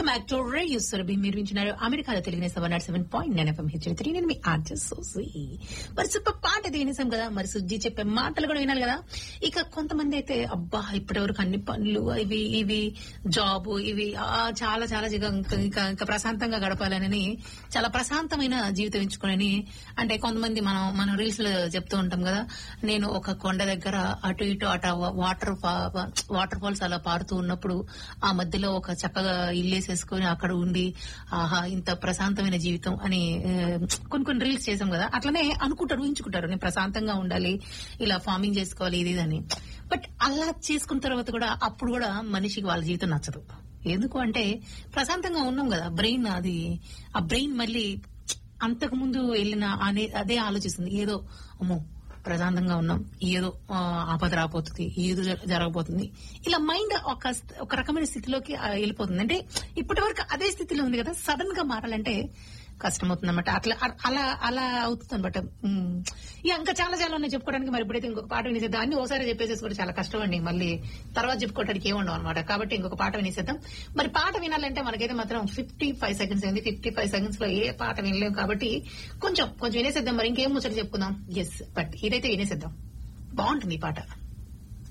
back to radio Surabhi మీరు వింటున్నారు అమెరికాలో తెలిగిన seven naught seven point nine FM H three నేను మీ ఆర్జెస్ సోసి మరి సూపర్ పాట అది వినేసాం కదా మరి సుజ్జి చెప్పే మాటలు కూడా వినాలి కదా ఇక కొంతమంది అయితే అబ్బా ఇప్పటివరకు అన్ని పనులు ఇవి ఇవి జాబ్ ఇవి ఆ, చాలా చాలా ఇక ఇంకా- ఇంకా ఇంకా ప్రశాంతంగా గడపాలని చాలా ప్రశాంతమైన జీవితం ఎంచుకోనని అంటే కొంతమంది మనం మనం రీల్స్ లో చెప్తూ ఉంటాం కదా నేను ఒక కొండ దగ్గర అటు ఇటు అటు వాటర్ వాటర్ ఫాల్స్ అలా పారుతూ ఉన్నప్పుడు ఆ మధ్యలో ఒక చక్కగా ఇల్లేసేసుకొని అక్కడ ఉండి ఆహా ఇంత ప్రశాంతమైన జీవితం అని ఆ, కొన్ని కొన్ని రీల్స్ చేసాం కదా అట్లనే అనుకుంటారు ఊహించుకుంటారు నేను ప్రశాంతంగా ఉండాలి ఇలా ఫార్మింగ్ చేసుకోవాలి ఇది ఇది అని బట్ అలా చేసుకున్న తర్వాత కూడా అప్పుడు కూడా మనిషికి వాళ్ళ జీవితం నచ్చదు ఎందుకు అంటే ప్రశాంతంగా ఉన్నాం కదా బ్రెయిన్ అది ఆ బ్రెయిన్ మళ్ళీ అంతకు ముందు వెళ్ళిన అనే అదే ఆలోచిస్తుంది ఏదో అమ్మో ప్రశాంతంగా ఉన్నాం ఏదో ఆ, ఆపద రాబోతుంది ఏదో జర- జరగబోతుంది ఇలా మైండ్ ఒక ఒక రకమైన స్థితిలోకి ఆ, వెళ్ళిపోతుంది అంటే ఇప్పటి వరకు అదే స్థితిలో ఉంది కదా సడన్ గా మారాలంటే కష్టమవుతుంది అనమాట అట్లా అలా అలా అవుతుంది అనమాట ఇంకా చాలా చాలా ఉన్నాయి చెప్పుకోవడానికి మరి ఇప్పుడైతే ఇంకొక పాట వినేసేద్దాం అన్ని ఓసారి చెప్పేసేసి కూడా చాలా కష్టం అండి మళ్ళీ తర్వాత చెప్పుకోవడానికి ఏముండవు అనమాట కాబట్టి ఇంకొక పాట వినేసేద్దాం మరి పాట వినాలంటే మనకైతే మాత్రం ఫిఫ్టీ ఫైవ్ సెకండ్స్ అయింది ఫిఫ్టీ ఫైవ్ సెకండ్స్ లో ఏ పాట వినలేం కాబట్టి కొంచెం కొంచెం వినేసేద్దాం మరి ఇంకేం ముచ్చట చెప్పుకుందాం ఎస్ బట్ ఇదైతే వినేసేద్దాం బాగుంటుంది ఈ పాట